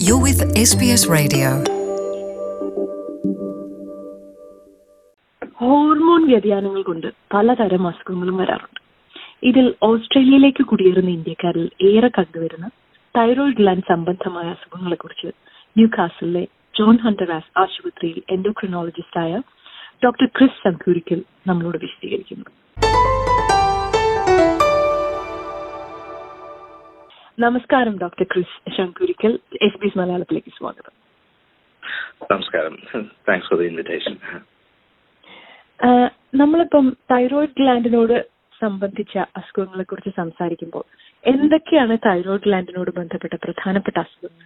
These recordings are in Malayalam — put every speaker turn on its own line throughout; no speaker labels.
You're with SBS Radio.
Hormone വ്യതിയാനങ്ങൾ കൊണ്ട് പലതരം അസുഖങ്ങളും വരാറുണ്ട് ഇതിൽ ഓസ്ട്രേലിയയിലേക്ക് കുടിയേറുന്ന ഇന്ത്യക്കാരിൽ ഏറെ കണ്ടുവരുന്ന തൈറോയിഡ് ഗ്ലാൻഡ് സംബന്ധമായ അസുഖങ്ങളെ കുറിച്ച് ന്യൂ കാസലിലെ ജോൺ ഹണ്ടറാസ് ആശുപത്രിയിൽ എൻഡോക്രിനോളജിസ്റ്റായ ഡോക്ടർ ക്രിസ് സംക്കൂരിക്കൽ നമ്മളോട് വിശദീകരിക്കുന്നു നമസ്കാരം doctor Chris Sankurikkal S B S മലയാളത്തിലേക്ക് സ്വാഗതം
നമസ്കാരം thanks for the invitation
ah നമ്മളിപ്പം തൈറോയിഡ് ഗ്ലാൻഡിനോട് സംബന്ധിച്ച അസുഖങ്ങളെ കുറിച്ച് സംസാരിക്കുമ്പോൾ എന്തൊക്കെയാണ് തൈറോയിഡ് ഗ്ലാൻഡിനോട് ബന്ധപ്പെട്ട പ്രധാനപ്പെട്ട അസുഖങ്ങൾ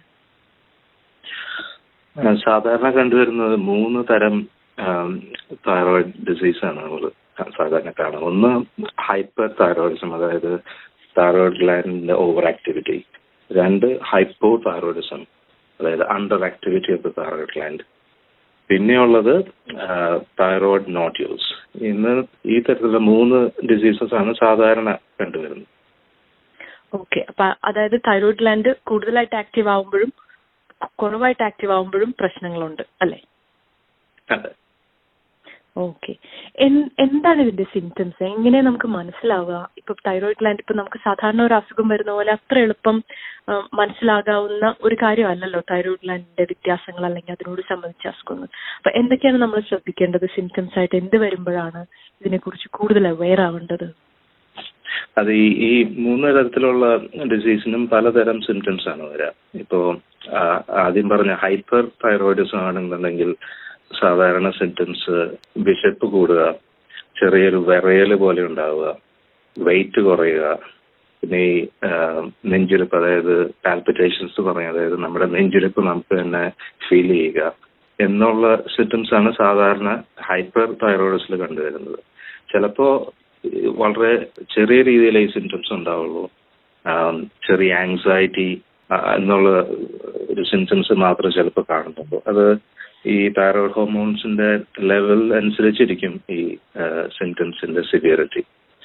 സാധാരണ കണ്ടുവരുന്നത് മൂന്ന് തരം തൈറോയിഡ് ഡിസീസ് ആണ് നമ്മൾ സാധാരണ കാണുന്നത് ഒന്ന് ഹൈപ്പർ തൈറോയിഡിസം അതായത് തൈറോയിഡ് ഗ്ലാൻഡിന്റെ ഓവർ ആക്ടിവിറ്റി രണ്ട് ഹൈപ്പോ തൈറോയിഡിസം അതായത് under activity of the thyroid gland പിന്നെയുള്ളത് തൈറോയിഡ് നോട്യൂൾസ് ഇന്ന് ഈ തരത്തിലുള്ള മൂന്ന് ഡിസീസസ് ആണ് സാധാരണ കണ്ടുവരുന്നത്
ഓക്കെ അപ്പൊ അതായത് തൈറോയിഡ് ഗ്ലാൻഡ് കൂടുതലായിട്ട് ആക്റ്റീവ് ആവുമ്പോഴും കുറവായിട്ട് ആക്റ്റീവ് ആവുമ്പോഴും പ്രശ്നങ്ങളുണ്ട് അല്ലെ
അതെ
ഓക്കെ എന്താണ് ഇതിന്റെ സിംറ്റംസ് എങ്ങനെ നമുക്ക് മനസ്സിലാവുക ഇപ്പൊ തൈറോയിഡ് ഗ്ലാൻഡ് ഇപ്പൊ നമുക്ക് സാധാരണ ഒരു അസുഖം വരുന്ന പോലെ അത്ര എളുപ്പം ആ, മനസ്സിലാകാവുന്ന ഒരു കാര്യമല്ലല്ലോ തൈറോയിഡ് ഗ്ലാൻഡിന്റെ വ്യത്യാസങ്ങൾ അല്ലെങ്കിൽ അതിനോട് സംബന്ധിച്ച അസുഖങ്ങൾ അപ്പൊ എന്തൊക്കെയാണ് നമ്മൾ ശ്രദ്ധിക്കേണ്ടത് സിംറ്റംസ് ആയിട്ട് എന്ത് വരുമ്പോഴാണ് ഇതിനെക്കുറിച്ച് കൂടുതൽ അവെയർ ആവേണ്ടത്
അത് ഈ ഈ മൂന്ന് തരത്തിലുള്ള ഡിസീസിനും പലതരം സിംറ്റംസ് ആണ് വരിക ഇപ്പോ ആ, ആദ്യം പറഞ്ഞ ഹൈപ്പർ തൈറോയിഡിസം ആണെന്നുണ്ടെങ്കിൽ സാധാരണ സിംറ്റംസ് വിശപ്പ് കൂടുക ചെറിയൊരു വിറയൽ പോലെ ഉണ്ടാവുക വെയിറ്റ് കുറയുക പിന്നെ ഈ ആ, നെഞ്ചിരിപ്പ് അതായത് പാൽപിറ്റേഷൻസ് കുറയുക അതായത് നമ്മുടെ നെഞ്ചിരിപ്പ് നമുക്ക് തന്നെ ഫീൽ ചെയ്യുക എന്നുള്ള സിംറ്റംസ് ആണ് സാധാരണ ഹൈപ്പർ തൈറോയിഡസിൽ കണ്ടുവരുന്നത് ചിലപ്പോ ഈ വളരെ ചെറിയ രീതിയിലേ ഈ സിംറ്റംസ് ഉണ്ടാവുള്ളൂ ആം, ചെറിയ ആങ്സൈറ്റി എന്നുള്ള ഒരു സിംറ്റംസ് മാത്രമേ ചിലപ്പോൾ കാണുന്നുള്ളൂ അത് ഈ തൈറോയ്ഡ് ഹോർമോൺസിന്റെ ലെവൽ അനുസരിച്ചിരിക്കും ഈ സിംറ്റംസിന്റെ സിവിയറിറ്റി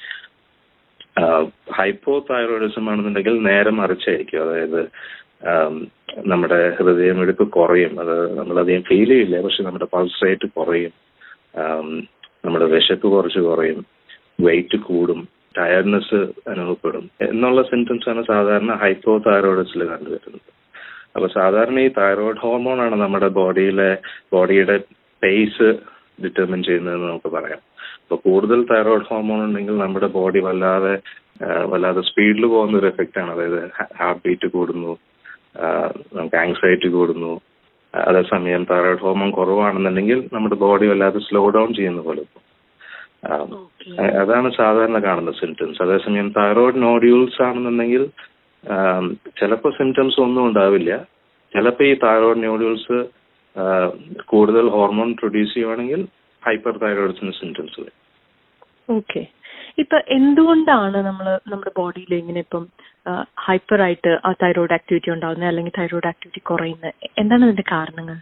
ഹൈപ്പോ തൈറോയിഡിസം ആണെന്നുണ്ടെങ്കിൽ നേരെ മറിച്ചായിരിക്കും അതായത് ആം, നമ്മുടെ ഹൃദയമിടിപ്പ് കുറയും അത് നമ്മളധികം ഫീൽ ചെയ്യില്ല പക്ഷെ നമ്മുടെ പൾസ് റേറ്റ് കുറയും ആം, നമ്മുടെ വിശപ്പ് കുറച്ച് കുറയും വെയിറ്റ് കൂടും ടയർനെസ് അനുഭവപ്പെടും എന്നുള്ള സിംറ്റംസ് ആണ് സാധാരണ ഹൈപ്പോ തൈറോയിഡസിൽ കണ്ടുവരുന്നത് അപ്പൊ സാധാരണ ഈ തൈറോയിഡ് ഹോർമോൺ ആണ് നമ്മുടെ ബോഡിയിലെ ബോഡിയുടെ പേസ് ഡിറ്റർമിൻ ചെയ്യുന്നതെന്ന് നമുക്ക് പറയാം അപ്പൊ കൂടുതൽ തൈറോയിഡ് ഹോർമോൺ ഉണ്ടെങ്കിൽ നമ്മുടെ ബോഡി വല്ലാതെ ആ, വല്ലാതെ സ്പീഡിൽ പോകുന്ന ഒരു എഫക്റ്റ് ആണ് അതായത് ഹാർട്ട് ബീറ്റ് കൂടുന്നു ആ, നമുക്ക് ആങ്സൈറ്റി കൂടുന്നു അതേസമയം തൈറോയിഡ് ഹോർമോൺ കുറവാണെന്നുണ്ടെങ്കിൽ നമ്മുടെ ബോഡി വല്ലാതെ സ്ലോ ഡൗൺ ചെയ്യുന്ന പോലെ ഇപ്പം. ആ, അ- അതാണ് സാധാരണ കാണുന്ന സിംറ്റംസ് അതേസമയം തൈറോയിഡ് നോഡ്യൂൾസ് ആണെന്നുണ്ടെങ്കിൽ ചിലപ്പോൾ സിംറ്റംസ് ഒന്നും ഉണ്ടാവില്ല ചിലപ്പോൾ ഈ തൈറോയിഡ് നോഡ്യൂൾസ് കൂടുതൽ ഹോർമോൺ പ്രൊഡ്യൂസ് ചെയ്യുവാണെങ്കിൽ ഹൈപ്പർ തൈറോയിഡ്സിന് സിംറ്റംസ് വരും
ഓക്കെ ഇപ്പൊ എന്തുകൊണ്ടാണ് നമ്മൾ നമ്മുടെ ബോഡിയിൽ ഇങ്ങനെ ഇപ്പം ഹൈപ്പർ ആയിട്ട് ആ തൈറോയ്ഡ് ആക്ടിവിറ്റി ഉണ്ടാവുന്നത് അല്ലെങ്കിൽ തൈറോയ്ഡ് ആക്ടിവിറ്റി കുറയുന്നത് എന്താണ് ഇതിന്റെ കാരണങ്ങൾ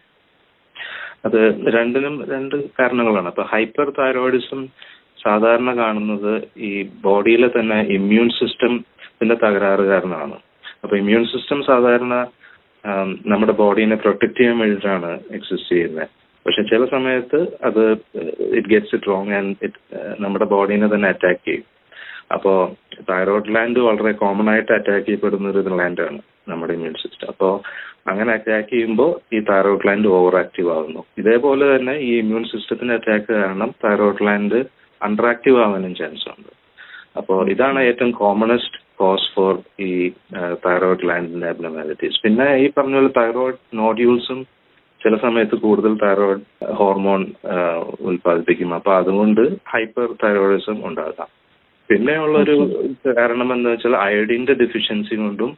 അത് രണ്ടിനും രണ്ട് കാരണങ്ങളാണ് അപ്പൊ ഹൈപ്പർ തൈറോയിഡിസം സാധാരണ കാണുന്നത് ഈ ബോഡിയിലെ തന്നെ ഇമ്മ്യൂൺ സിസ്റ്റത്തിന്റെ തകരാറ് കാരണമാണ് അപ്പൊ ഇമ്മ്യൂൺ സിസ്റ്റം സാധാരണ ആം, നമ്മുടെ ബോഡീനെ പ്രൊട്ടക്ട് ചെയ്യാൻ വേണ്ടിയിട്ടാണ് എക്സിസ്റ്റ് ചെയ്യുന്നത് പക്ഷെ ചില സമയത്ത് അത് it gets it wrong and it നമ്മുടെ ബോഡീനെ തന്നെ അറ്റാക്ക് ചെയ്യും അപ്പോ തൈറോയ്ഡ് ഗ്ലാൻഡ് വളരെ കോമൺ ആയിട്ട് അറ്റാക്ക് ചെയ്യപ്പെടുന്ന ഒരു ഗ്ലാൻഡാണ് നമ്മുടെ ഇമ്മ്യൂൺ സിസ്റ്റം അപ്പോൾ അങ്ങനെ അറ്റാക്ക് ചെയ്യുമ്പോൾ ഈ തൈറോയ്ഡ് ഗ്ലാൻഡ് ഓവർ ആക്റ്റീവ് ആകുന്നു ഇതേപോലെ തന്നെ ഈ ഇമ്മ്യൂൺ സിസ്റ്റത്തിന്റെ അറ്റാക്ക് കാരണം തൈറോയ്ഡ് ഗ്ലാൻഡ് അണ്ടർ ആക്റ്റീവ് ആവാനും ചാൻസ് ഉണ്ട് അപ്പോൾ ഇതാണ് ഏറ്റവും കോമണസ്റ്റ് കോസ് ഫോർ ഈ തൈറോയ്ഡ് ഗ്ലാൻഡിന്റെ അബ്നോമാലിറ്റീസ് പിന്നെ ഈ പറഞ്ഞ പോലെ തൈറോയ്ഡ് നോഡ്യൂൾസും ചില സമയത്ത് കൂടുതൽ തൈറോയ്ഡ് ഹോർമോൺ ഉൽപ്പാദിപ്പിക്കും അപ്പൊ അതുകൊണ്ട് ഹൈപ്പർ തൈറോയിഡിസം ഉണ്ടാകാം പിന്നെയുള്ളൊരു കാരണം എന്ന് വെച്ചാൽ അയഡിന്റെ ഡെഫിഷ്യൻസി കൊണ്ടും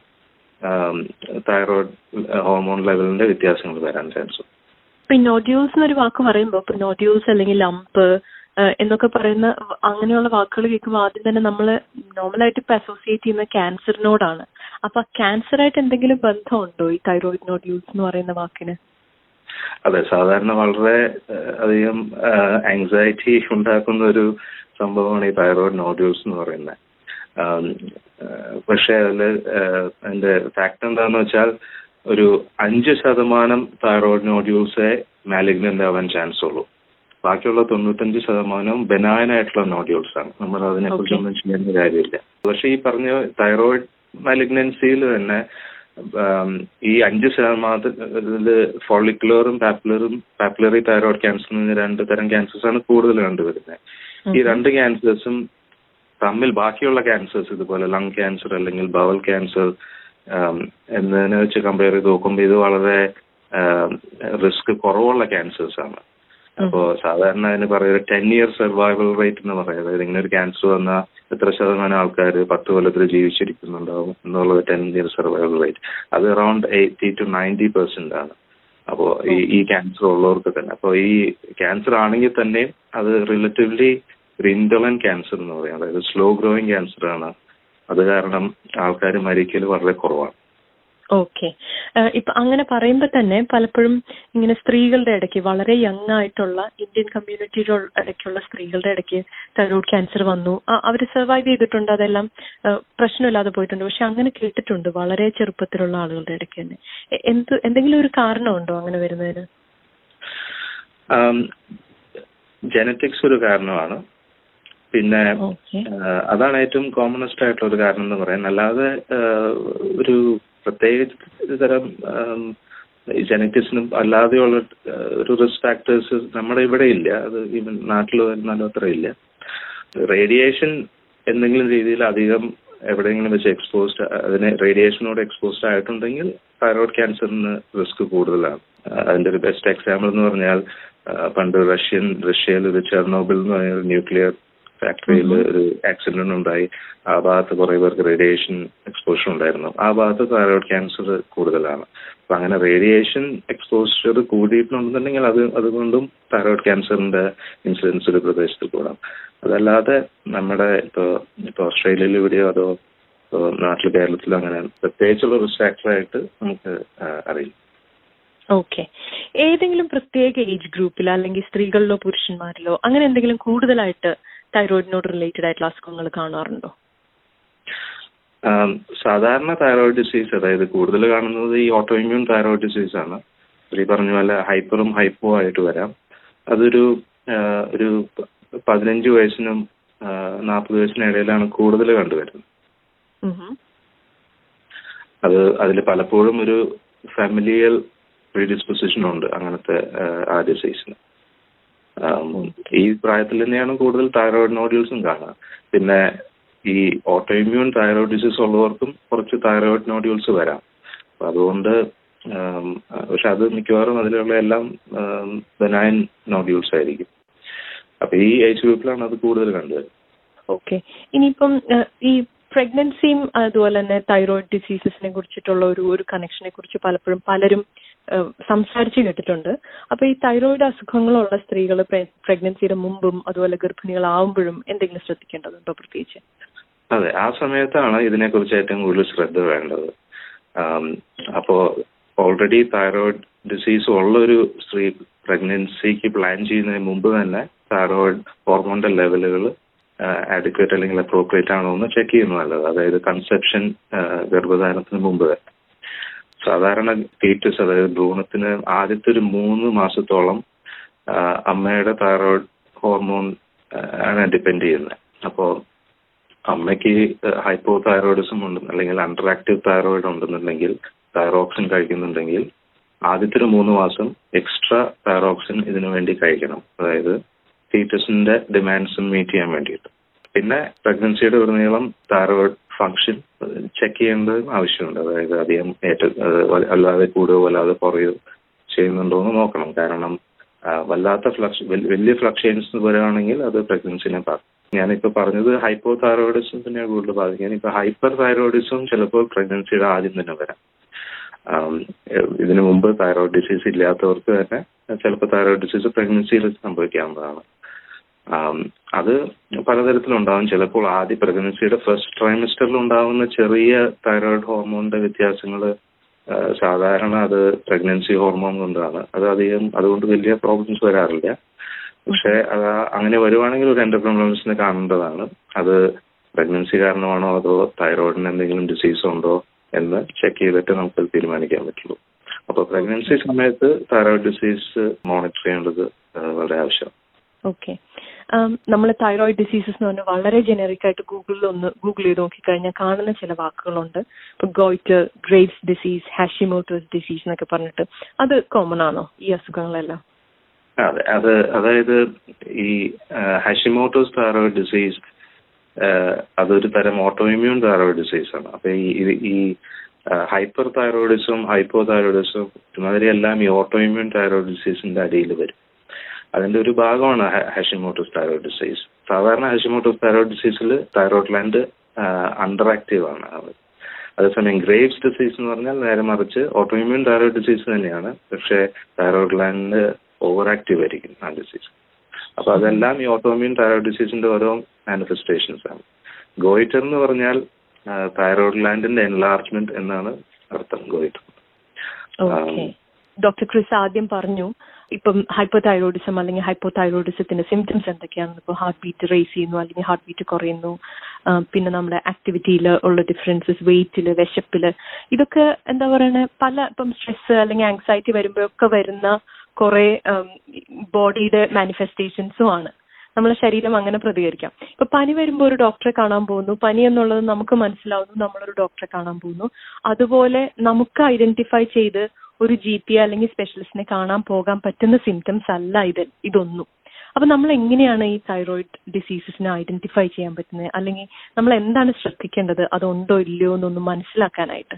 തൈറോയ്ഡ് ഹോർമോൺ ലെവലിന്റെ വ്യത്യാസങ്ങൾ വരാൻ ചാൻസ് ഉണ്ട്
ഇപ്പൊ നോഡ്യൂൾസ് എന്നൊരു വാക്ക് പറയുമ്പോൾ ഇപ്പൊ നോഡ്യൂൾസ് അല്ലെങ്കിൽ ലംപ് എന്നൊക്കെ പറയുന്ന വ- അങ്ങനെയുള്ള വാക്കുകൾ കേൾക്കുമ്പോൾ ആദ്യം തന്നെ നമ്മൾ നോർമലായിട്ട് ഇപ്പൊ അസോസിയേറ്റ് ചെയ്യുന്ന ക്യാൻസറിനോടാണ് അപ്പൊ ക്യാൻസർ ആയിട്ട് എന്തെങ്കിലും ബന്ധമുണ്ടോ ഈ തൈറോയിഡ് നോഡ്യൂൾസ് എന്ന് പറയുന്ന വാക്കിന്
അതെ സാധാരണ വളരെ ഏഹ്, അധികം ആങ്സൈറ്റി ഉണ്ടാക്കുന്ന ഒരു സംഭവമാണ് ഈ തൈറോയ്ഡ് നോഡ്യൂൾസ് എന്ന് പറയുന്നത് ആം, ഏഹ്, പക്ഷേ അതിൽ അതിന്റെ ഫാക്ട് എന്താന്ന് വെച്ചാൽ ഒരു അഞ്ച് ശതമാനം തൈറോയ്ഡ് നോഡ്യൂൾസേ മാലിഗ്നന്റ് ആവാൻ ചാൻസ് ഉള്ളൂ ബാക്കിയുള്ള തൊണ്ണൂറ്റഞ്ച് ശതമാനം ബെനായൻ ആയിട്ടുള്ള നോഡ്യൂൾസ് ആണ് നമ്മൾ അതിനെ കുറിച്ചൊന്നും ചെയ്യേണ്ട കാര്യമില്ല പക്ഷെ ഈ പറഞ്ഞ തൈറോയിഡ് മാലിഗ്നൻസിയിൽ തന്നെ ആം, ഈ അഞ്ച് ശതമാനത്തിൽ ഫോളിക്കുലറും പാപ്പുലറും പാപ്പുലറി തൈറോയ്ഡ് ക്യാൻസർ എന്ന രണ്ട് തരം ക്യാൻസേഴ്സ് ആണ് കൂടുതൽ കണ്ടുവരുന്നത് ഈ രണ്ട് ക്യാൻസേഴ്സും തമ്മിൽ ബാക്കിയുള്ള ക്യാൻസേഴ്സ് ഇതുപോലെ ലങ് ക്യാൻസർ അല്ലെങ്കിൽ ബവൽ ക്യാൻസർ എന്നതിനെ വെച്ച് കമ്പയർ ചെയ്ത് നോക്കുമ്പോൾ ഇത് വളരെ റിസ്ക് കുറവുള്ള ക്യാൻസേഴ്സ് ആണ് അപ്പോ സാധാരണ അതിന് പറയുക ടെൻ ഇയർ സർവൈവൽ റേറ്റ് എന്ന് പറയുന്നത് അതായത് ഇങ്ങനെ ഒരു ക്യാൻസർ വന്നാൽ എത്ര ശതമാനം ആൾക്കാർ പത്ത് കൊല്ലത്തിൽ ജീവിച്ചിരിക്കുന്നുണ്ടാവും എന്നുള്ളത് ടെൻ ഇയർ സർവൈവൽ റേറ്റ് അത് around eighty to ninety percent ആണ് അപ്പോൾ ഈ ഈ ക്യാൻസർ ഉള്ളവർക്ക് തന്നെ അപ്പോൾ ഈ ക്യാൻസർ ആണെങ്കിൽ തന്നെ അത് റിലേറ്റീവ്ലി ഒരു ഇൻഡോലൻ ക്യാൻസർ എന്ന് പറയും അതായത് സ്ലോ ഗ്രോയിങ് ക്യാൻസർ ആണ് അത് കാരണം ആൾക്കാർ മരിക്കൽ വളരെ കുറവാണ്
ഓക്കെ ഇപ്പൊ അങ്ങനെ പറയുമ്പോൾ തന്നെ പലപ്പോഴും ഇങ്ങനെ സ്ത്രീകളുടെ ഇടയ്ക്ക് വളരെ യങ് ആയിട്ടുള്ള ഇന്ത്യൻ കമ്മ്യൂണിറ്റിയുടെ ഇടയ്ക്കുള്ള സ്ത്രീകളുടെ ഇടയ്ക്ക് തൈറോയ്ഡ് ക്യാൻസർ വന്നു അവർ സർവൈവ് ചെയ്തിട്ടുണ്ട് അതെല്ലാം ആ, പ്രശ്നമില്ലാതെ പോയിട്ടുണ്ട് പക്ഷെ അങ്ങനെ കേട്ടിട്ടുണ്ട് വളരെ ചെറുപ്പത്തിലുള്ള ആളുകളുടെ ഇടയ്ക്ക് തന്നെ എ- എന്ത് എന്തെങ്കിലും ഒരു കാരണമുണ്ടോ അങ്ങനെ വരുന്നതിന്
ജനറ്റിക്സ് ഒരു കാരണമാണ് പിന്നെ
ഓക്കെ
ആ, അതാണ് ഏറ്റവും കോമണസ്റ്റ് ആയിട്ടുള്ള ഒരു കാരണം എന്ന് പറയാൻ അല്ലാതെ ആ, ഒരു പ്രത്യേക തരം ജനറ്റിക്സിനും അല്ലാതെയുള്ള ആ, ഒരു റിസ്ക് ഫാക്ടേഴ്സ് നമ്മുടെ ഇവിടെ ഇല്ല അത് ഈവൻ നാട്ടിൽ വരുന്നാലും അത്ര ഇല്ല റേഡിയേഷൻ എന്തെങ്കിലും രീതിയിൽ അധികം എവിടെയെങ്കിലും വെച്ച് എക്സ്പോസ്ഡ് അതിന് റേഡിയേഷനോട് എക്സ്പോസ്ഡ് ആയിട്ടുണ്ടെങ്കിൽ തൈറോയ്ഡ് ക്യാൻസറിന് റിസ്ക് കൂടുതലാണ് ആ, അതിന്റെ ഒരു ബെസ്റ്റ് എക്സാമ്പിൾ എന്ന് പറഞ്ഞാൽ ആ, പണ്ട് റഷ്യൻ റഷ്യയിൽ ഒരു ചെർണോബിൾ എന്ന് പറഞ്ഞ ന്യൂക്ലിയർ ഫാക്ടറിയിൽ ഒരു ആക്സിഡന്റ് ഉണ്ടായി ആ ഭാഗത്ത് കുറെ പേർക്ക് റേഡിയേഷൻ എക്സ്പോഷർ ഉണ്ടായിരുന്നു ആ ഭാഗത്ത് തൈറോയ്ഡ് ക്യാൻസർ കൂടുതലാണ് അപ്പൊ അങ്ങനെ റേഡിയേഷൻ എക്സ്പോഷർ കൂടിയിട്ടുണ്ടെന്നുണ്ടെങ്കിൽ അത് അതുകൊണ്ടും തൈറോയ്ഡ് ക്യാൻസറിന്റെ ഇൻസിഡൻസ് ഒരു പ്രദേശത്ത് കൂടാം അതല്ലാതെ നമ്മുടെ ഇപ്പോ ഇപ്പൊ ഓസ്ട്രേലിയയിൽ ഇവിടെയോ അതോ ഇപ്പോ നാട്ടിൽ കേരളത്തിലോ അങ്ങനെ പ്രത്യേകിച്ചുള്ള റിസ്ക് ഫാക്ടറായിട്ട് നമുക്ക് ആ, അറിയില്ല
ഓക്കെ ഏതെങ്കിലും പ്രത്യേക ഏജ് ഗ്രൂപ്പിൽ അല്ലെങ്കിൽ സ്ത്രീകളിലോ പുരുഷന്മാരിലോ അങ്ങനെ എന്തെങ്കിലും കൂടുതലായിട്ട് തൈറോയിഡിനോട് റിലേറ്റഡ് ആയിട്ടുള്ള അസുഖങ്ങൾ കാണാറുണ്ടോ
ആം, സാധാരണ തൈറോയിഡ് ഡിസീസ് അതായത് കൂടുതൽ കാണുന്നത് ഈ ഓട്ടോ ഇമ്മ്യൂൺ തൈറോയിഡ് ഡിസീസ് ആണ് ഈ പറഞ്ഞ പോലെ ഹൈപ്പറും ഹൈപ്പോ ആയിട്ട് വരാം അതൊരു ആ, ഒരു പ- പതിനഞ്ച് വയസ്സിനും നാൽപ്പത് വയസ്സിനും ഇടയിലാണ് കൂടുതൽ കണ്ടുവരുന്നത്
ഉം.
അത് അതിൽ പലപ്പോഴും ഒരു ഫാമിലിയൽ പ്രീഡിസ്പൊസിഷൻ ഉണ്ട് അങ്ങനത്തെ ആ, ആ ഡിസീസിന് ഈ പ്രായത്തിൽ തന്നെയാണ് കൂടുതൽ തൈറോയിഡ് നോഡ്യൂൾസും കാണുക പിന്നെ ഈ ഓട്ടോഇമ്മ്യൂൺ തൈറോയിഡ് ഡിസീസ് ഉള്ളവർക്കും കുറച്ച് തൈറോയിഡ് നോഡ്യൂൾസ് വരാം അപ്പൊ അതുകൊണ്ട് ആം, പക്ഷെ അത് മിക്കവാറും അതിലുള്ള എല്ലാം ബെനൈൻ നോഡ്യൂൾസ് ആയിരിക്കും അപ്പൊ ഈ ഏജ് ഗ്രൂപ്പിലാണ് അത് കൂടുതൽ കണ്ടുവരുന്നത്
ഓക്കെ ഇനിയിപ്പം ഏഹ്, ഈ പ്രഗ്നൻസിയും അതുപോലെ തന്നെ തൈറോയിഡ് ഡിസീസസിനെ കുറിച്ചിട്ടുള്ള ഒരു ഒരു കണക്ഷനെ കുറിച്ച് പലപ്പോഴും പലരും ഏഹ്, സംസാരിച്ച് കേട്ടിട്ടുണ്ട് അപ്പൊ ഈ തൈറോയിഡ് അസുഖങ്ങളുള്ള സ്ത്രീകൾ പ്രഗ്നൻസിയുടെ മുമ്പും അതുപോലെ ഗർഭിണികളാവുമ്പോഴും എന്തെങ്കിലും ശ്രദ്ധിക്കേണ്ടതുണ്ടോ പ്രത്യേകിച്ച്
അതെ ആ സമയത്താണ് ഇതിനെക്കുറിച്ച് ഏറ്റവും കൂടുതൽ ശ്രദ്ധ വേണ്ടത് ആം, അപ്പോ ഓൾറെഡി തൈറോയിഡ് ഡിസീസ് ഉള്ള ഒരു സ്ത്രീ പ്രഗ്നൻസിക്ക് പ്ലാൻ ചെയ്യുന്നതിന് മുമ്പ് തന്നെ തൈറോയിഡ് ഹോർമോണിന്റെ ലെവലുകൾ ആഡിക്വേറ്റ് അല്ലെങ്കിൽ അപ്രോപ്രിയേറ്റ് ആണോ എന്ന് ചെക്ക് ചെയ്യുന്നത് നല്ലത് അതായത് കൺസെപ്ഷൻ ഗർഭധാരണത്തിന് മുമ്പ് തന്നെ സാധാരണ ഫീറ്റസ് അതായത് ഭ്രൂണത്തിന് ആദ്യത്തെ ഒരു മൂന്ന് മാസത്തോളം ആ, അമ്മയുടെ തൈറോയിഡ് ഹോർമോൺ ആണ് ഡിപ്പെൻഡ് ചെയ്യുന്നത് അപ്പോൾ അമ്മയ്ക്ക് ഹൈപ്പോ തൈറോയിഡിസം ഉണ്ട് അല്ലെങ്കിൽ അണ്ടർ ആക്റ്റീവ് തൈറോയിഡ് ഉണ്ടെന്നുണ്ടെങ്കിൽ തൈറോക്സിൻ കഴിക്കുന്നുണ്ടെങ്കിൽ ആദ്യത്തെ ഒരു മൂന്ന് മാസം എക്സ്ട്രാ തൈറോക്സിൻ ഇതിനു വേണ്ടി കഴിക്കണം അതായത് ഫീറ്റസിന്റെ ഡിമാൻഡ്സും മീറ്റ് ചെയ്യാൻ വേണ്ടിയിട്ട് പിന്നെ പ്രഗ്നൻസിയുടെ ഉടനീളം തൈറോയിഡ് ഫങ്ഷൻ ചെക്ക് ചെയ്യേണ്ടത് ആവശ്യമുണ്ട് അതായത് അധികം ഏറ്റ ഏഹ് അല്ലാതെ കൂടുകയോ അല്ലാതെ കുറയോ ചെയ്യുന്നുണ്ടോ എന്ന് നോക്കണം കാരണം ആ, വല്ലാത്ത ഫ്ലക്സ് വലിയ ഫ്ലക്ച്വേഷൻസ് വരികയാണെങ്കിൽ അത് പ്രഗ്നൻസിനെ ബാധിക്കും ഞാനിപ്പോ പറഞ്ഞത് ഹൈപ്പോ തൈറോയിഡിസത്തിനെ കൂടുതൽ ബാധിക്കും ഇനിയിപ്പോ ഹൈപ്പർ തൈറോയിഡിസം ചിലപ്പോൾ പ്രഗ്നൻസിയുടെ ആദ്യം തന്നെ വരാം ആം, ഏഹ് ഇതിനു മുമ്പ് തൈറോയിഡ് ഡിസീസ് ഇല്ലാത്തവർക്ക് തന്നെ ചിലപ്പോൾ തൈറോയിഡ് ഡിസീസ് പ്രഗ്നൻസിയിൽ സംഭവിക്കാവുന്നതാണ് ആം, അത് പലതരത്തിലുണ്ടാവും ചിലപ്പോൾ ആദ്യ പ്രഗ്നൻസിയുടെ ഫസ്റ്റ് ട്രൈമിസ്റ്ററിൽ ഉണ്ടാവുന്ന ചെറിയ തൈറോയിഡ് ഹോർമോണിന്റെ വ്യത്യാസങ്ങൾ സാധാരണ അത് പ്രഗ്നൻസി ഹോർമോൺ കൊണ്ടാണ് അത് അധികം അതുകൊണ്ട് വലിയ പ്രോബ്ലംസ് വരാറില്ല പക്ഷെ അത് അങ്ങനെ വരുവാണെങ്കിൽ ഒരു എന്റർപ്രണേഴ്സിനെ കാണേണ്ടതാണ് അത് പ്രഗ്നൻസി കാരണമാണോ അതോ തൈറോയിഡിന് എന്തെങ്കിലും ഡിസീസ് ഉണ്ടോ എന്ന് ചെക്ക് ചെയ്തിട്ട് നമുക്ക് തീരുമാനിക്കാൻ പറ്റുള്ളൂ അപ്പോൾ പ്രഗ്നൻസി സമയത്ത് തൈറോയിഡ് ഡിസീസ് മോണിറ്റർ ചെയ്യേണ്ടത് ആ, വളരെ ആവശ്യമാണ്
ഓക്കെ നമ്മൾ തൈറോയിഡ് ഡിസീസസ് എന്ന് പറഞ്ഞാൽ വളരെ ജനറിക് ആയിട്ട് ഗൂഗിളിൽ ഒന്ന് ഗൂഗിൾ ചെയ്ത് നോക്കിക്കഴിഞ്ഞാൽ കാണുന്ന ചില വാക്കുകളുണ്ട് ഇപ്പൊ goitre Graves disease Hashimoto's disease എന്നൊക്കെ പറഞ്ഞിട്ട് അത് കോമൺ ആണോ ഈ അസുഖങ്ങളെല്ലാം
അതെ അത് അതായത് ഈ ഹഷിമോട്ടോസ് തൈറോയിഡ് ഡിസീസ് അതൊരു തരം ഓട്ടോഇമ്യൂൺ തൈറോയിഡ് ഡിസീസ് ആണ് അപ്പൊ ഈ ഇത് ഈ ഹൈപ്പർ തൈറോയിഡിസം ഹൈപ്പോ തൈറോയിഡിസം ഇതുമാതിരി എല്ലാം ഈ ഓട്ടോഇമ്യൂൺ തൈറോയിഡ് ഡിസീസിന്റെ അടിയിൽ വരും അതിന്റെ ഒരു ഭാഗമാണ് ഹഷിമോട്ടോസ് തൈറോയിഡ് ഡിസീസ് സാധാരണ ഹഷിമോട്ടോസ് തൈറോയിഡ് ഡിസീസിൽ തൈറോയിഡ് ലാൻഡ് അണ്ടർ ആക്റ്റീവ് ആണ് അത് അതേസമയം ഗ്രേവ്സ് ഡിസീസ് എന്ന് പറഞ്ഞാൽ നേരെ മറിച്ച് ഓട്ടോഇമ്യൂൺ തൈറോയിഡ് ഡിസീസ് തന്നെയാണ് പക്ഷേ തൈറോയിഡ് ലാൻഡ് ഓവർ ആക്റ്റീവ് ആയിരിക്കും ആ ഡിസീസ് അപ്പൊ അതെല്ലാം ഈ ഓട്ടോമ്യൂൺ തൈറോയിഡ് ഡിസീസിന്റെ ഓരോ മാനിഫെസ്റ്റേഷൻസ് ആണ് ഗോയിറ്റർ എന്ന് പറഞ്ഞാൽ തൈറോയിഡ് ലാൻഡിന്റെ എൻലാർജ്മെന്റ് എന്നാണ് അർത്ഥം ഗോയിറ്റർ
ഓക്കെ ഡോക്ടർ ക്രിസ് ആദ്യം പറഞ്ഞു ഇപ്പം ഹൈപ്പോ തൈറോയിഡിസം അല്ലെങ്കിൽ ഹൈപ്പോ തൈറോയിഡിസത്തിന്റെ സിംറ്റംസ് എന്തൊക്കെയാണെന്ന് ഇപ്പോൾ ഹാർട്ട് ബീറ്റ് റേസ് ചെയ്യുന്നു അല്ലെങ്കിൽ ഹാർട്ട് ബീറ്റ് കുറയുന്നു ആ, പിന്നെ നമ്മുടെ ആക്ടിവിറ്റിയിൽ ഉള്ള ഡിഫറൻസസ് വെയിറ്റില് വിശപ്പില് ഇതൊക്കെ എന്താ പറയണേ പല ഇപ്പം സ്ട്രെസ് അല്ലെങ്കിൽ ആങ്സൈറ്റി വരുമ്പോഴൊക്കെ വരുന്ന കുറെ ബോഡിയുടെ മാനിഫെസ്റ്റേഷൻസും ആണ് നമ്മളെ ശരീരം അങ്ങനെ പ്രതികരിക്കാം ഇപ്പൊ പനി വരുമ്പോൾ ഒരു ഡോക്ടറെ കാണാൻ പോകുന്നു പനി എന്നുള്ളത് നമുക്ക് മനസ്സിലാവുന്നു നമ്മളൊരു ഡോക്ടറെ കാണാൻ പോകുന്നു അതുപോലെ നമുക്ക് ഐഡന്റിഫൈ ചെയ്ത് ഒരു ജി പി അല്ലെങ്കിൽ സ്പെഷ്യലിസ്റ്റിനെ കാണാൻ പോകാൻ പറ്റുന്ന സിംറ്റംസ് അല്ല ഇത് ഇതൊന്നും അപ്പൊ നമ്മൾ എങ്ങനെയാണ് ഈ തൈറോയിഡ് ഡിസീസസിനെ ഐഡന്റിഫൈ ചെയ്യാൻ പറ്റുന്നത് അല്ലെങ്കിൽ നമ്മൾ എന്താണ് ശ്രദ്ധിക്കേണ്ടത് അതുണ്ടോ ഇല്ലയോ എന്നൊന്ന് മനസ്സിലാക്കാനായിട്ട്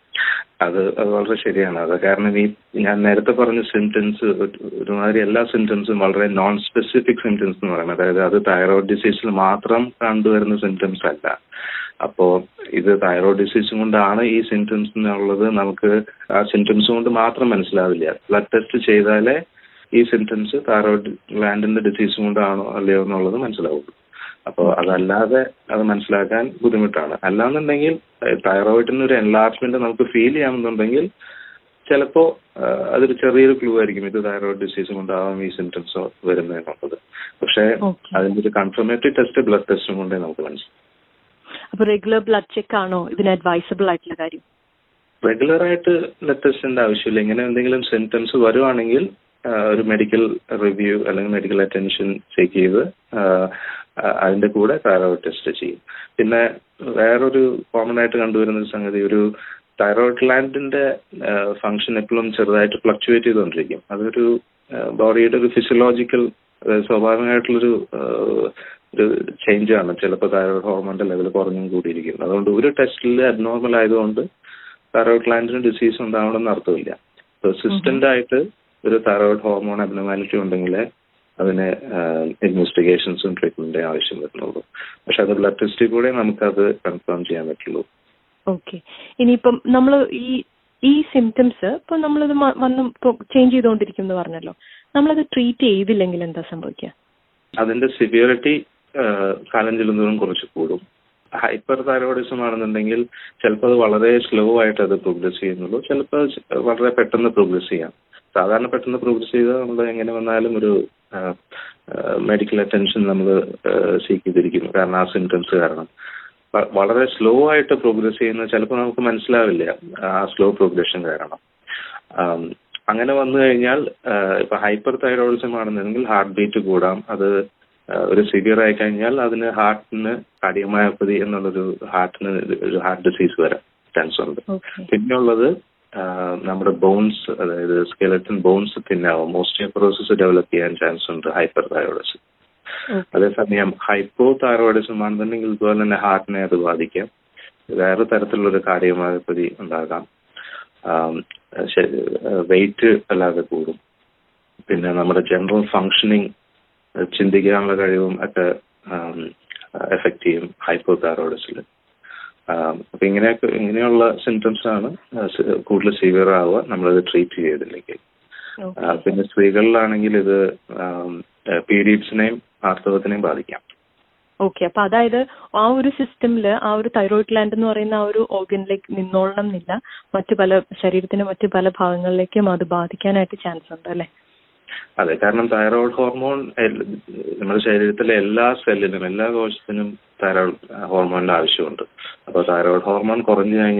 അത് അത് വളരെ ശരിയാണ് അത് കാരണം ഈ ഞാൻ നേരത്തെ പറഞ്ഞ സിംറ്റംസ് ഒരുമാതിരി എല്ലാ സിംറ്റംസും വളരെ നോൺ സ്പെസിഫിക് സിംറ്റംസ് എന്ന് പറയുന്നത് അതായത് അത് തൈറോയിഡ് ഡിസീസിൽ മാത്രം കണ്ടുവരുന്ന സിംറ്റംസ് അല്ല അപ്പോ ഇത് തൈറോയിഡ് ഡിസീസ് കൊണ്ടാണ് ഈ സിംറ്റംസ് എന്നുള്ളത് നമുക്ക് ആ സിംറ്റംസ് കൊണ്ട് മാത്രം മനസ്സിലാവില്ല ബ്ലഡ് ടെസ്റ്റ് ചെയ്താലേ ഈ സിംറ്റംസ് തൈറോയിഡ് ഗ്ലാൻഡിന്റെ ഡിസീസ് കൊണ്ടാണോ അല്ലയോ എന്നുള്ളത് മനസ്സിലാവുള്ളൂ അപ്പോൾ അതല്ലാതെ അത് മനസ്സിലാക്കാൻ ബുദ്ധിമുട്ടാണ് അല്ലാന്നുണ്ടെങ്കിൽ തൈറോയിഡിന് ഒരു എൻലാർജ്മെന്റ് നമുക്ക് ഫീൽ ചെയ്യാമെന്നുണ്ടെങ്കിൽ ചിലപ്പോ ആ, അതൊരു ചെറിയൊരു ക്ലൂ ആയിരിക്കും ഇത് തൈറോയിഡ് ഡിസീസ് കൊണ്ടാവാം ഈ സിംറ്റംസ് വരുന്നതെന്നുള്ളത് പക്ഷേ
Okay.
അതിന്റെ ഒരു കൺഫർമേറ്ററി ടെസ്റ്റ് ബ്ലഡ് ടെസ്റ്റും കൊണ്ടേ നമുക്ക് മനസ്സിലാവും
അപ്പൊ റെഗുലർ ബ്ലഡ് ചെക്ക് ആണോ ഇതിന് അഡ്വൈസബിൾ ആയിട്ടുള്ള കാര്യം
റെഗുലർ ആയിട്ട് ബ്ലഡ് ടെസ്റ്റിന്റെ ആവശ്യമില്ല ഇങ്ങനെ എന്തെങ്കിലും സിംറ്റംസ് വരുവാണെങ്കിൽ ആ, ഒരു മെഡിക്കൽ റിവ്യൂ അല്ലെങ്കിൽ മെഡിക്കൽ അറ്റൻഷൻ ചെക്ക് ചെയ്ത് ആ, ആ, അതിന്റെ കൂടെ തൈറോയിഡ് ടെസ്റ്റ് ചെയ്യും പിന്നെ വേറൊരു കോമൺ ആയിട്ട് കണ്ടുവരുന്ന ഒരു സംഗതി ഒരു തൈറോയിഡ് ഗ്ലാൻഡിന്റെ ഫംഗ്ഷൻ എപ്പോഴും ചെറുതായിട്ട് ഫ്ലക്ച്വേറ്റ് ചെയ്തുകൊണ്ടിരിക്കും അതൊരു ബോഡിയുടെ ഒരു ഫിസിയോളജിക്കൽ സ്വാഭാവികമായിട്ടുള്ളൊരു ആ, ഒരു ചേഞ്ച് ആണ് ചിലപ്പോൾ തൈറോയിഡ് ഹോർമോണിന്റെ ലെവൽ കുറഞ്ഞും കൂടിയിരിക്കും അതുകൊണ്ട് ഒരു ടെസ്റ്റിൽ അബ്നോർമൽ ആയതുകൊണ്ട് തൈറോയിഡ് ഗ്ലാൻഡിന് ഡിസീസ് ഉണ്ടാവണമെന്ന് അർത്ഥമില്ല പെർസിസ്റ്റന്റ് ആയിട്ട് ഒരു തൈറോയിഡ് ഹോർമോൺ അബ്നോമാലിറ്റി ഉണ്ടെങ്കിൽ അതിന് ഇൻവെസ്റ്റിഗേഷൻസും ട്രീറ്റ്മെന്റും ആവശ്യം വരുന്നുള്ളൂ പക്ഷെ അത് ബ്ലഡ് ടെസ്റ്റിൽ കൂടെ നമുക്കത് കൺഫേം ചെയ്യാൻ പറ്റുള്ളൂ
ഓക്കെ ഇനിയിപ്പം നമ്മൾ ഈ ഈ സിംറ്റംസ് ഇപ്പൊ നമ്മളിത് മ- വന്ന് ചേഞ്ച് ചെയ്തുകൊണ്ടിരിക്കും എന്ന് പറഞ്ഞല്ലോ നമ്മളത് ട്രീറ്റ് ചെയ്തില്ലെങ്കിൽ എന്താ സംഭവിക്കുക
അതിന്റെ സിവിയറിറ്റി കാലം ചെല്ലുന്നതും കുറച്ച് കൂടും ഹൈപ്പർ തൈറോയിഡിസം ആണെന്നുണ്ടെങ്കിൽ ചിലപ്പോൾ അത് വളരെ സ്ലോ ആയിട്ട് അത് പ്രോഗ്രസ് ചെയ്യുന്നുള്ളൂ ചിലപ്പോൾ വളരെ പെട്ടെന്ന് പ്രോഗ്രസ് ചെയ്യാം സാധാരണ പെട്ടെന്ന് പ്രോഗ്രസ് ചെയ്താൽ നമ്മൾ എങ്ങനെ വന്നാലും ഒരു മെഡിക്കൽ അറ്റൻഷൻ നമ്മൾ സീക്ക് ചെയ്തിരിക്കുന്നു കാരണം ആ സിംറ്റംസ് കാരണം വ- വളരെ സ്ലോ ആയിട്ട് പ്രോഗ്രസ് ചെയ്യുന്നത് ചിലപ്പോൾ നമുക്ക് മനസ്സിലാവില്ല ആ സ്ലോ പ്രോഗ്രഷൻ കാരണം ആം, അങ്ങനെ വന്നു കഴിഞ്ഞാൽ ആ, ഇപ്പൊ ഹൈപ്പർ തൈറോയിഡിസം ആണെന്നുണ്ടെങ്കിൽ ഹാർട്ട് ബീറ്റ് കൂടാം അത് ആ, ഒരു സിവിയർ ആയി കഴിഞ്ഞാൽ അതിന് ഹാർട്ടിന് കാർഡിയോമയോപ്പതി എന്നുള്ളൊരു ഹാർട്ടിന് ഒരു ഹാർട്ട് ഡിസീസ് വരാൻ ചാൻസ് ഉണ്ട്
ഓക്കെ
പിന്നെയുള്ളത് ആ, നമ്മുടെ ബോൺസ് അതായത് സ്കെലറ്റൻ ബോൺസ് തിന്നാവും ഓസ്റ്റിയോപൊറോസിസ് ഡെവലപ്പ് ചെയ്യാൻ ചാൻസ് ഉണ്ട് ഹൈപ്പർ തൈറോയിഡിസം അതേസമയം ഹൈപ്പോ തൈറോയിഡിസം ആണെന്നുണ്ടെങ്കിൽ ഇതുപോലെ തന്നെ ഹാർട്ടിനെ അത് ബാധിക്കാം വേറെ തരത്തിലുള്ള ഒരു കാർഡിയോമയോപ്പതി ഉണ്ടാകാം വെയിറ്റ് അല്ലാതെ കൂടും പിന്നെ നമ്മുടെ ജനറൽ ഫങ്ഷനിങ് ചിന്തിക്കാനുള്ള കഴിവും ഒക്കെ എഫക്റ്റ് ചെയ്യും ഹൈപ്പോ തൈറോയിഡസിൽ അപ്പൊ ഇങ്ങനെയൊക്കെ ഇങ്ങനെയുള്ള സിംറ്റംസ് ആണ് ആ, സി- കൂടുതൽ സിവിയർ ആവുക നമ്മളത് ട്രീറ്റ് ചെയ്തില്ലെങ്കിൽ ആ, പിന്നെ സ്ത്രീകളിലാണെങ്കിൽ ഇത് പീരീഡ്സിനെയും ആർത്തവത്തിനെയും ബാധിക്കാം
ഓക്കെ അപ്പൊ അതായത് ആ ഒരു സിസ്റ്റമില് ആ ഒരു തൈറോയിഡ് ലാൻഡ് എന്ന് പറയുന്ന ആ ഒരു ഓർഗനിലേക്ക് നിന്നോളണം എന്നില്ല മറ്റു പല ശരീരത്തിന്റെ മറ്റു പല ഭാഗങ്ങളിലേക്കും അത് ബാധിക്കാനായിട്ട് ചാൻസ് ഉണ്ട് അല്ലെ
അതെ കാരണം തൈറോയ്ഡ് ഹോർമോൺ എൽ- നമ്മുടെ ശരീരത്തിലെ എല്ലാ സെല്ലിനും എല്ലാ കോശത്തിനും തൈറോയ്ഡ് ഹോർമോണിന്റെ ആവശ്യമുണ്ട് അപ്പോൾ തൈറോയ്ഡ് ഹോർമോൺ കുറഞ്ഞു കഴിഞ്ഞാൽ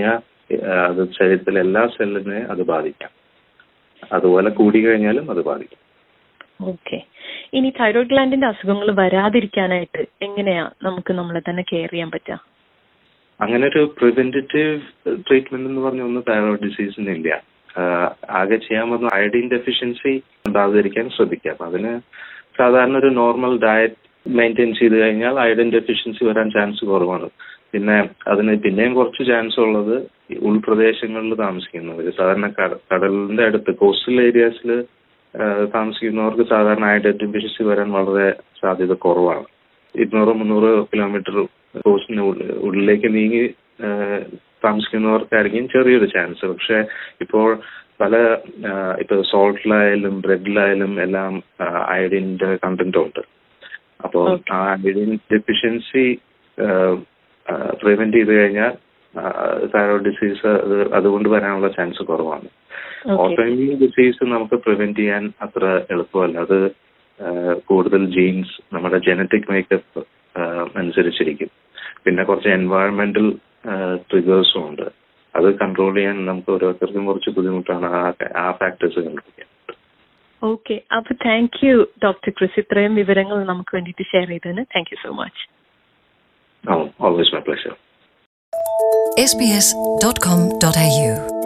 ഏഹ് അത് ശരീരത്തിലെ എല്ലാ സെല്ലിനെ അത് ബാധിക്കാം അതുപോലെ കൂടി കഴിഞ്ഞാലും അത് ബാധിക്കും
ഓക്കെ ഇനി തൈറോയ്ഡ് ഗ്ലാൻഡിന്റെ അസുഖങ്ങൾ വരാതിരിക്കാനായിട്ട് എങ്ങനെയാ നമുക്ക് നമ്മളെ തന്നെ കെയർ ചെയ്യാൻ പറ്റുക
അങ്ങനെ ഒരു പ്രിവെന്റേറ്റീവ് ട്രീറ്റ്മെന്റ് എന്ന് പറഞ്ഞ ഒന്ന് തൈറോയ്ഡ് ഡിസീസിന് ഇല്ല ആഹ് ആകെ ചെയ്യാൻ പറ്റുന്ന അയഡിൻ ഡെഫിഷ്യൻസി ഉണ്ടാകാതിരിക്കാൻ ശ്രദ്ധിക്കാം അപ്പൊ അതിന് സാധാരണ ഒരു നോർമൽ ഡയറ്റ് മെയിൻറ്റെയിൻ ചെയ്ത് കഴിഞ്ഞാൽ അയഡിൻ ഡെഫിഷ്യൻസി വരാൻ ചാൻസ് കുറവാണ് പിന്നെ അതിന് പിന്നെയും കുറച്ച് ചാൻസ് ഉള്ളത് ഈ ഉൾപ്രദേശങ്ങളിൽ താമസിക്കുന്നവർ സാധാരണ കട- കടലിന്റെ അടുത്ത് കോസ്റ്റൽ ഏരിയാസിൽ താമസിക്കുന്നവർക്ക് സാധാരണ അയഡിൻ ഡെഫിഷ്യൻസി വരാൻ വളരെ സാധ്യത കുറവാണ് ഇരുന്നൂറ് മുന്നൂറ് കിലോമീറ്റർ കോസ്റ്റിന് ഉള്ളിലേക്ക് നീങ്ങി ആ, താമസിക്കുന്നവർക്കായിരിക്കും ചെറിയൊരു ചാൻസ് പക്ഷെ ഇപ്പോൾ പല ആ, ഇപ്പൊ സോൾട്ടിലായാലും ബ്രെഡിലായാലും എല്ലാം അയഡിന്റെ കണ്ടന്റ് ഉണ്ട് അപ്പോൾ
Okay.
ആ അയഡിൻ ഡെഫിഷ്യൻസി പ്രിവെന്റ് ചെയ്ത് കഴിഞ്ഞാൽ തൈറോയ്ഡ് ഡിസീസ് അത് അതുകൊണ്ട് വരാനുള്ള ചാൻസ് കുറവാണ്
ഓക്കെ
ഓട്ടോഇമ്യൂൺ ഡിസീസ് നമുക്ക് പ്രിവെന്റ് ചെയ്യാൻ അത്ര എളുപ്പമല്ല അത് ആ, കൂടുതൽ ജീൻസ് നമ്മുടെ ജനറ്റിക് മേക്കപ്പ് അനുസരിച്ചിരിക്കും പിന്നെ കുറച്ച് എൻവയറമെന്റൽ ട്രിഗേഴ്സും ഉണ്ട് അത് കൺട്രോൾ ചെയ്യാൻ നമുക്ക് ഓരോരുത്തർക്കും കുറച്ച് ബുദ്ധിമുട്ടാണ് ആ ആ ഫാക്ടേഴ്സ് കൺട്രോൾ ചെയ്യാൻ
ഓക്കെ അപ്പൊ താങ്ക് യു ഡോക്ടർ ക്രിസ് ഇത്രയും വിവരങ്ങൾ നമുക്ക് വേണ്ടിയിട്ട് ഷെയർ ചെയ്തതിന് thank you so much
always my pleasure
sbs.com.au